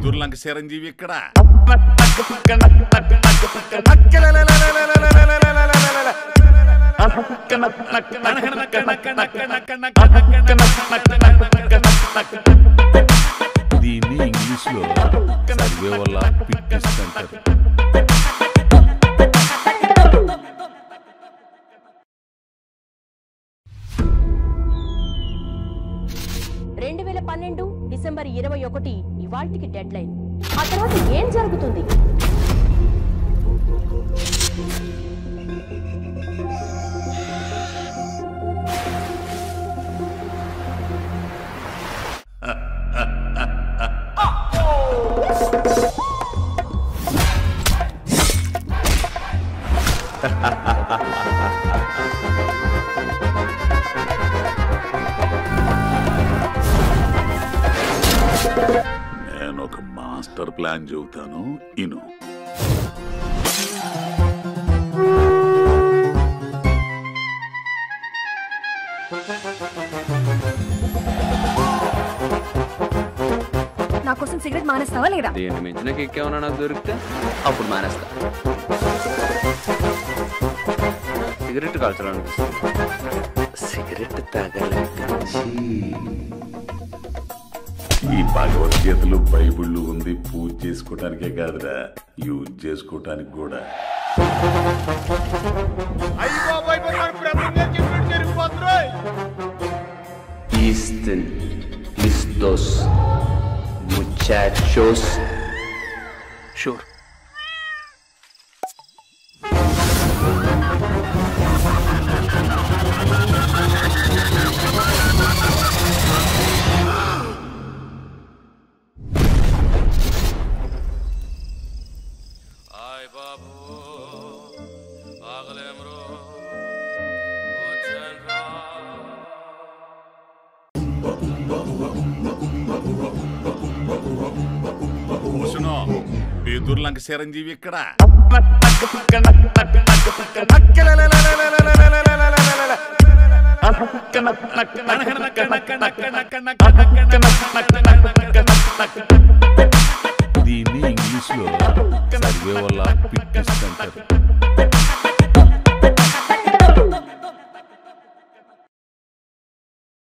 బీదుర్లంక చిరంజీవి ఇక్కడ దీన్ని ఇంగ్లీష్ లో సర్వే వల్ల పిట్టిస్తుంటారు రెండు వేల పన్నెండు డిసెంబర్ ఇరవై ఒకటి ఇవాల్టికి డెడ్ లైన్ ఆ తర్వాత ఏం జరుగుతుంది నేను ఒక మాస్టర్ ప్లాన్ చెబుతాను ఇను నా కోసం సిగరెట్ మానేస్తావా లేదా దేన్ని మించిన కిక్ ఏమన్నా నాకు దొరికితే అప్పుడు మానేస్తా సిగరెట్ కాల్చాలనిపిస్తుంది సిగరెట్ తాగాలనిపించి ఈ భగవద్గీతలు బైబిళ్ళు ఉంది పూజ చేసుకోవటానికే కాదురా యూజ్ చేసుకోవటానికి కూడా Listen, listos, muchachos. Sure. Ay babu, aglemro, ochenra. కూసునో బీదుర్లంక Chiranjeevi ఇక్కడ దీన్ని ఇంగ్లీష్ లో సర్వే వల్ల పిట్టిస్తుంటారు